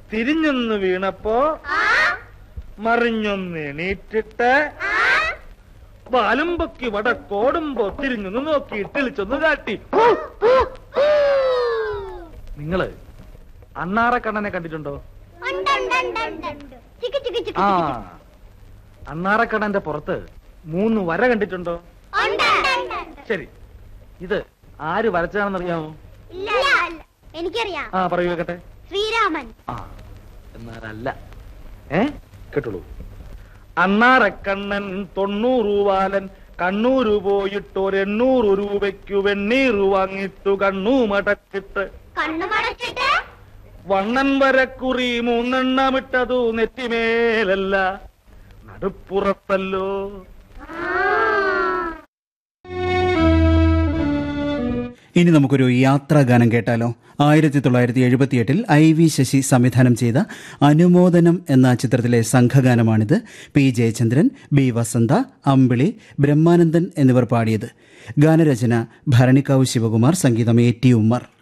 തിരിഞ്ഞൊന്ന് വീണപ്പോ മറിഞ്ഞൊന്ന് എണീറ്റിട്ട് വാലും പൊക്കി വടക്കോടുമ്പോ തിരിഞ്ഞൊന്ന് നോക്കി ഇട്ടിളിച്ചൊന്ന് കാട്ടി നിങ്ങള് അണ്ണാറക്കണ്ണനെ കണ്ടിട്ടുണ്ടോ ഉണ്ട്, ഉണ്ട്, ഉണ്ട്, ഉണ്ട്, ഉണ്ട്. ചിക്ക് ചിക്ക് ചിക്ക് ആ ചിക്ക്. അണ്ണാറക്കണ്ണന്റെ പുറത്ത് മൂന്ന് വര കണ്ടിട്ടുണ്ടോ ഉണ്ട്, ഉണ്ട്, ഉണ്ട്, ഉണ്ട്. ശരി ഇത് ആര് വരച്ചതാണെന്നറിയാമോ ഇല്ല ഇല്ല. എനിക്കറിയാം ആ പറയൂ കേട്ടെ ശ്രീരാമൻ ആ എന്നാലല്ല ഏ കേട്ടുള്ളൂ അണ്ണാറക്കണ്ണൻ തൊണ്ണൂറ് വാലൻ കണ്ണൂര് പോയിട്ട് ഒരു എണ്ണൂറ് രൂപയ്ക്കു വെണ്ണീറ് വാങ്ങിട്ടു കണ്ണു മടക്കിട്ട് കണ്ണു മടച്ചിട്ട് വണ്ണൻ വരക്കുറി മൂന്നെണ്ണമിട്ടതു നെറ്റിമേലല്ല നടുപ്പുറത്തല്ലോ ഇനി നമുക്കൊരു യാത്രാഗാനം കേട്ടാലോ ആയിരത്തി തൊള്ളായിരത്തി എഴുപത്തിയെട്ടിൽ ഐ വി ശശി സംവിധാനം ചെയ്ത അനുമോദനം എന്ന ചിത്രത്തിലെ സംഘഗാനമാണിത് പി ജയചന്ദ്രൻ ബി വസന്ത അമ്പിളി ബ്രഹ്മാനന്ദൻ എന്നിവർ പാടിയത് ഗാനരചന ഭരണിക്കാവ് ശിവകുമാർ സംഗീതം എ ടി ഉമ്മർ